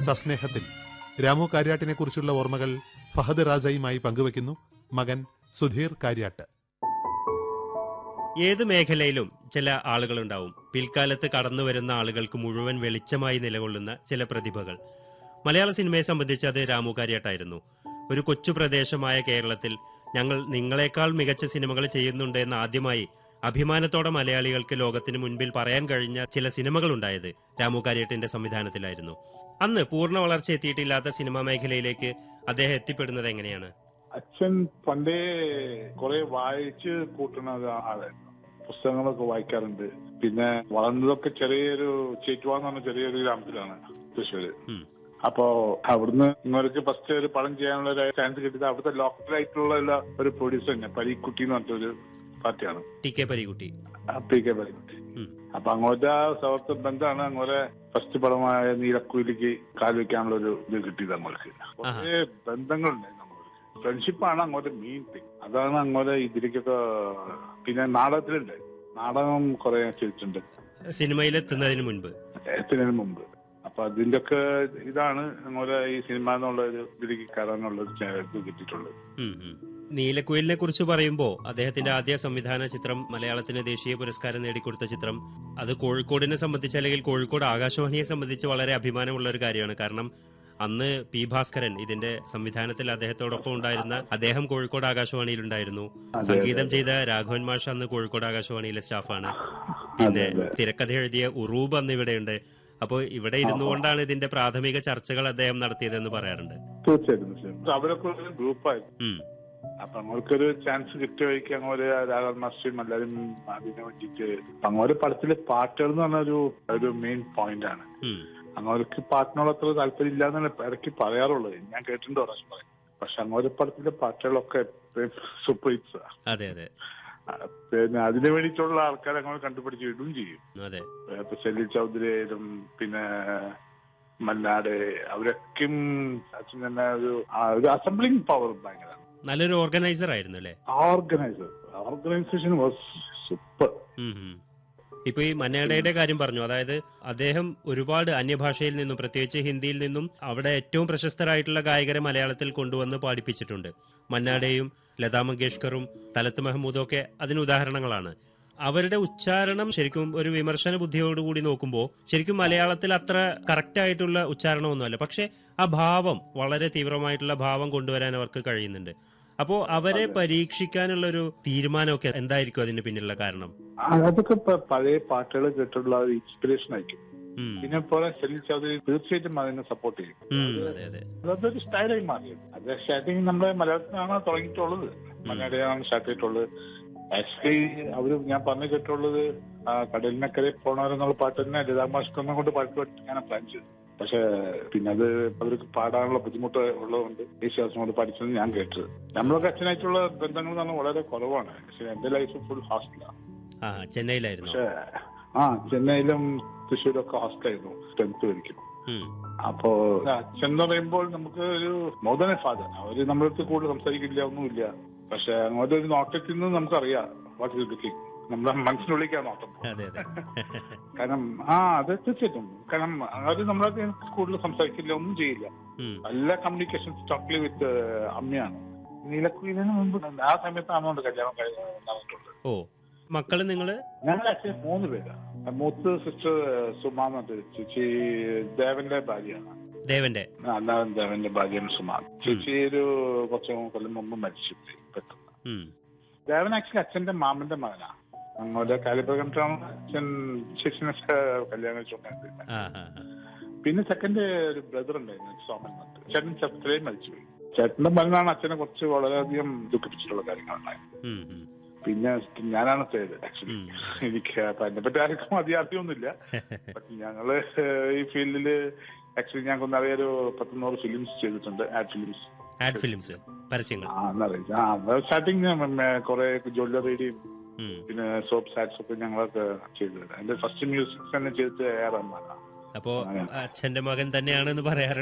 സസ്നേഹത്തിൽ രാമു കാര്യാട്ടിനെ കുറിച്ചുള്ള ഓർമ്മകൾ ഫഹദ് റാസയുമായി പങ്കുവയ്ക്കുന്നു മകൻ സുധീർ കാര്യാട്ട് ഏത് മേഖലയിലും ചില ആളുകളുണ്ടാവും പിൽക്കാലത്ത് കടന്നു വരുന്ന ആളുകൾക്ക് മുഴുവൻ വെളിച്ചമായി നിലകൊള്ളുന്ന ചില പ്രതിഭകൾ മലയാള സിനിമയെ സംബന്ധിച്ച് അത് രാമു കാര്യാട്ടായിരുന്നു ഒരു കൊച്ചു പ്രദേശമായ കേരളത്തിൽ ഞങ്ങൾ നിങ്ങളെക്കാൾ മികച്ച സിനിമകൾ ചെയ്യുന്നുണ്ട് എന്ന് ആദ്യമായി അഭിമാനത്തോടെ മലയാളികൾക്ക് ലോകത്തിന് മുൻപിൽ പറയാൻ കഴിഞ്ഞ ചില സിനിമകൾ ഉണ്ടായത് രാമു കാര്യട്ടിന്റെ സംവിധാനത്തിലായിരുന്നു അന്ന് പൂർണ്ണ വളർച്ച എത്തിയിട്ടില്ലാത്ത സിനിമാ മേഖലയിലേക്ക് അദ്ദേഹം എത്തിപ്പെടുന്നത് എങ്ങനെയാണ് അച്ഛൻ പണ്ടേ കുറെ വായിച്ച് കൂട്ടുന്ന ഒരു ആളായിരുന്നു പുസ്തകങ്ങളൊക്കെ വായിക്കാറുണ്ട് പിന്നെ വളർന്നതൊക്കെ ചെറിയൊരു ചേറ്റുവ എന്ന് പറഞ്ഞ ചെറിയൊരു ഗ്രാമത്തിലാണ് തൃശ്ശൂര് ഉം. അപ്പോ അവിടുന്ന് ഇങ്ങോട്ട് ഫസ്റ്റ് ഒരു പടം ചെയ്യാനുള്ള ഒരു ചാൻസ് കിട്ടിയത് അവിടുത്തെ ലോക്കൽ ആയിട്ടുള്ള ഉള്ള ഒരു പ്രൊഡ്യൂസർ തന്നെ പരീക്കുട്ടി എന്ന് പറഞ്ഞൊരു പാർട്ടിയാണ് T K Parikutty P K Parikutty ഉം. അപ്പൊ അങ്ങോട്ട് ആ സൗഹൃദ ബന്ധമാണ് അങ്ങോട്ട് ഫസ്റ്റ് പടമായ നീലക്കുയിലേക്ക് കാൽവെക്കാനുള്ള ഒരു ഇത് കിട്ടിയത് അങ്ങോട്ട് കുറേ ബന്ധങ്ങളുണ്ടായിരുന്നു അങ്ങോട്ട് ഫ്രണ്ട്ഷിപ്പാണ് അങ്ങോട്ട് മെയിൻ തിങ് അതാണ് അങ്ങോട്ട് ഇതിലേക്കൊക്കെ പിന്നെ നാടകത്തിലുണ്ട് നാടകം കുറെ ചെയ്തിട്ടുണ്ട് സിനിമയിലെത്തുന്നതിന് മുൻപ് എത്തുന്നതിന് മുമ്പ് അപ്പൊ അതിന്റെ ഒക്കെ ഇതാണ് അങ്ങോട്ട് ഈ സിനിമ എന്നുള്ള ഒരു ഇതിലേക്ക് കയറാനുള്ള ഒരു ചാ- ഇത് കിട്ടിയിട്ടുള്ളത് ഉം, ഉം. നീലക്കുയിലിനെ കുറിച്ച് പറയുമ്പോൾ അദ്ദേഹത്തിന്റെ ആദ്യ സംവിധാന ചിത്രം മലയാളത്തിന് ദേശീയ പുരസ്കാരം നേടിക്കൊടുത്ത ചിത്രം അത് കോഴിക്കോടിനെ സംബന്ധിച്ച് അല്ലെങ്കിൽ കോഴിക്കോട് ആകാശവാണിയെ സംബന്ധിച്ച് വളരെ അഭിമാനമുള്ള ഒരു കാര്യമാണ് കാരണം അന്ന് പി ഭാസ്കരൻ ഇതിന്റെ സംവിധാനത്തിൽ അദ്ദേഹത്തോടൊപ്പം ഉണ്ടായിരുന്ന അദ്ദേഹം കോഴിക്കോട് ആകാശവാണിയിൽ ഉണ്ടായിരുന്നു അതെ, സംഗീതം അതെ. ചെയ്ത രാഘവൻ മാഷ് അന്ന് കോഴിക്കോട് ആകാശവാണിയിലെ സ്റ്റാഫാണ് അതെ പിന്നെ അതെ തിരക്കഥ എഴുതിയ ഉറൂബ് അന്ന് ഇവിടെയുണ്ട് അപ്പോൾ ഇവിടെ ഇരുന്നു കൊണ്ടാണ് ഇതിന്റെ പ്രാഥമിക ചർച്ചകൾ അദ്ദേഹം നടത്തിയതെന്ന് പറയാറുണ്ട് തീർച്ചയായിട്ടും തീർച്ചയായിട്ടും അവരൊക്കെ ഒരു ഗ്രൂപ്പായിരുന്നു ഉം അപ്പൊ അങ്ങോട്ടൊരു ചാൻസ് കിട്ടുമായിരിക്കും അങ്ങോട്ട് രാഘവൻ മാസ്റ്ററും എല്ലാവരും അതിനെ വേണ്ടിയിട്ട് അപ്പൊ അങ്ങോട്ട് പടത്തിലെ പാട്ടുകൾ എന്ന് പറഞ്ഞ ഒരു ഒരു മെയിൻ പോയിന്റ് ആണ് ഉം അങ്ങോട്ട് പാട്ടിനോട് അത്ര താല്പര്യം ഇല്ല എന്നാണ് ഇടയ്ക്ക് പറയാറുള്ളത് ഞാൻ കേട്ടിട്ടുണ്ട് പ്രാവശ്യം പറയും പക്ഷെ അങ്ങോട്ട് പടത്തിലെ പാട്ടുകളൊക്കെ സൂപ്പർ ഹിറ്റ്സ് അതെ അതെ പിന്നെ അതിനു വേണ്ടിയിട്ടുള്ള ആൾക്കാരെ അങ്ങോട്ട് കണ്ടുപിടിച്ച് ഇടുകയും ചെയ്യും അതെ ഇപ്പൊ സലീൽ ചൗധരി ആയാലും പിന്നെ മല്ലാട് അവരൊക്കെയും അച്ഛൻ തന്നെ ഒരു ആ, ഒരു അസംബ്ലിംഗ് പവർ ഭയങ്കര നല്ലൊരു ഓർഗനൈസർ ആയിരുന്നു അല്ലേ ഓർഗനൈസർ ഓർഗനൈസേഷൻ വാസ് സൂപ്പർ ഉം, ഉം. ഇപ്പൊ ഈ മന്നാടയുടെ കാര്യം പറഞ്ഞു അതായത് അദ്ദേഹം ഒരുപാട് അന്യഭാഷയിൽ നിന്നും പ്രത്യേകിച്ച് ഹിന്ദിയിൽ നിന്നും അവിടെ ഏറ്റവും പ്രശസ്തരായിട്ടുള്ള ഗായകരെ മലയാളത്തിൽ കൊണ്ടുവന്ന് പാടിപ്പിച്ചിട്ടുണ്ട് മന്നാടയും ലതാ മങ്കേഷ്കറും തലത്ത് മെഹമ്മൂദും ഒക്കെ അതിന് ഉദാഹരണങ്ങളാണ് അവരുടെ ഉച്ചാരണം ശരിക്കും ഒരു വിമർശന ബുദ്ധിയോടുകൂടി നോക്കുമ്പോൾ ശരിക്കും മലയാളത്തിൽ അത്ര കറക്റ്റ് ആയിട്ടുള്ള ഉച്ചാരണമൊന്നുമല്ല പക്ഷെ ആ ഭാവം വളരെ തീവ്രമായിട്ടുള്ള ഭാവം കൊണ്ടുവരാൻ അവർക്ക് കഴിയുന്നുണ്ട് അപ്പോ അവരെ അതെ. പരീക്ഷിക്കാനുള്ള ഒരു തീരുമാനമൊക്കെ എന്തായിരിക്കും അതിന് പിന്നിലുള്ള കാരണം അതൊക്കെ ഇപ്പൊ പഴയ പാട്ടുകൾ കേട്ടിട്ടുള്ള ഒരു ഇൻസ്പിറേഷൻ ആയിരിക്കും ഉം. പിന്നെ പോലെ സലീൽ ചൗധരി തീർച്ചയായിട്ടും അതിനെ സപ്പോർട്ട് ചെയ്യും ഉം, അതെ അതെ അതൊരു സ്റ്റൈലായി മാറിയത് അത് സ്റ്റാർട്ടിങ് നമ്മുടെ മലയാളത്തിലാണ് തുടങ്ങിയിട്ടുള്ളത് മലയാളിയാണ് സ്റ്റാർട്ട് ചെയ്തിട്ടുള്ളത് ആക്ച്വലി അവര് ഞാൻ പറഞ്ഞു കേട്ടുള്ളത് ആ കടലിനക്കരെ പോണവരെന്നുള്ള പാട്ട് തന്നെ ലതാ മാഷ്കൊന്നെ കൊണ്ട് പാട്ട് പഠിക്കാനാണ് പ്ലാൻ ചെയ്തത് പക്ഷെ പിന്നെ അത് അവർക്ക് പാടാനുള്ള ബുദ്ധിമുട്ട് ഉള്ളതുകൊണ്ട് യേശുദാസം കൊണ്ട് പഠിച്ചത് ഞാൻ കേട്ടത് നമ്മളൊക്കെ അച്ഛനായിട്ടുള്ള ബന്ധങ്ങൾ എന്ന് പറഞ്ഞാൽ വളരെ കുറവാണ് പക്ഷെ എന്റെ ലൈഫ് ഫുൾ ഹോസ്റ്റലാണ് ആ ചെന്നൈയിലായിരുന്നു പക്ഷെ ആ ചെന്നൈയിലും തൃശ്ശൂരൊക്കെ ഹോസ്റ്റലായിരുന്നു ടെൻത്ത് വരിക്കും ഉം, അപ്പോ അച്ഛൻ എന്ന് പറയുമ്പോൾ നമുക്ക് ഒരു മോർ ദാൻ എ ഫാദർ അവര് നമ്മുടെ അടുത്ത് കൂടുതൽ സംസാരിക്കില്ല ഒന്നുമില്ല പക്ഷെ അങ്ങോട്ട് ഒരു നോട്ടത്തിൽ നിന്ന് നമുക്കറിയാം വാട്ട് ഇസ് ലുക്കിംഗ് നമ്മുടെ മനസ്സിനുള്ളിലേക്കാ നോട്ടം അതെ അതെ കാരണം ആ അത് തീർച്ചയായിട്ടും കാരണം അവര് നമ്മളെ അടുത്ത് കൂടുതൽ സംസാരിക്കില്ല ഒന്നും ചെയ്യില്ല ഉം, എല്ലാ കമ്മ്യൂണിക്കേഷൻ സ്റ്റോക്കിൽ വിത്ത് അമ്മയാണ് നീലക്കുയിലിന് മുമ്പ് ആ സമയത്താണ് കല്യാണം കഴിഞ്ഞ് നടന്നിട്ടുള്ളത് ഓ മക്കള് നിങ്ങള് ഞങ്ങൾ ആക്ച്വലി മൂന്ന് പേരാണ് മൂത്ത് സിസ്റ്റർ സുമ എന്നത് ചേച്ചി ദേവന്റെ ഭാര്യയാണ് ദേവന്റെ അല്ലാതെ ദേവന്റെ ഭാര്യയാണ് സുമ ചേച്ചി ഒരു കുറച്ച് കൊല്ലം മുമ്പ് മരിച്ചു പോയി പെട്ടെന്ന് ഉം, ദേവൻ ആക്ച്വലി അച്ഛന്റെ മാമന്റെ മകനാണ് അങ്ങോട്ട് കാലിപ്രകണ്ടാണ് അച്ഛൻ ചേച്ചിനെ കല്യാണം കഴിച്ചുകൊണ്ടിരുന്നത് ആ ആ ആ. പിന്നെ സെക്കൻഡ് ഒരു ബ്രദർ ഉണ്ടായിരുന്നു സോമൻ മത്ത് ചേട്ടൻ ചെറുത്തിലേ മരിച്ചുപോയി ചേട്ടന്റെ മകനാണ് അച്ഛനെ കുറച്ച് വളരെയധികം ദുഃഖിപ്പിച്ചിട്ടുള്ള കാര്യങ്ങളുണ്ടായി ഉം, ഉം. പിന്നെ ഞാനാണ് തേത് ആക്ച്വലി ഉം. എനിക്ക് അപ്പൊ അതിനെപ്പറ്റി ആർക്കും അധികം അറിയൊന്നുമില്ല പക്ഷെ ഞങ്ങള് ഏഹ്, ഈ ഫീൽഡില് ആക്ച്വലി ഞങ്ങൾക്ക് ഒന്നറിയ ഒരു പത്തുനൂറ് ഫിലിംസ് ചെയ്തിട്ടുണ്ട് ആഡ് ഫിലിംസ് ആഡ് ഫിലിംസ് പരസ്യങ്ങൾ ആ എന്നറിയില്ല ആ സ്റ്റാർട്ടിങ് കുറെ ജ്വല്ലറിയുടെയും ഉം. പിന്നെ സോപ്പ് സാറ്റ്സ് ഒക്കെ ഞങ്ങളൊക്കെ ചെയ്തത് അതിന്റെ ഫസ്റ്റ് മ്യൂസിക് തന്നെ ചെയ്തിട്ട് ഏറെ അപ്പോ അച്ഛന്റെ മകൻ തന്നെയാണെന്ന് പറയാറുണ്ട്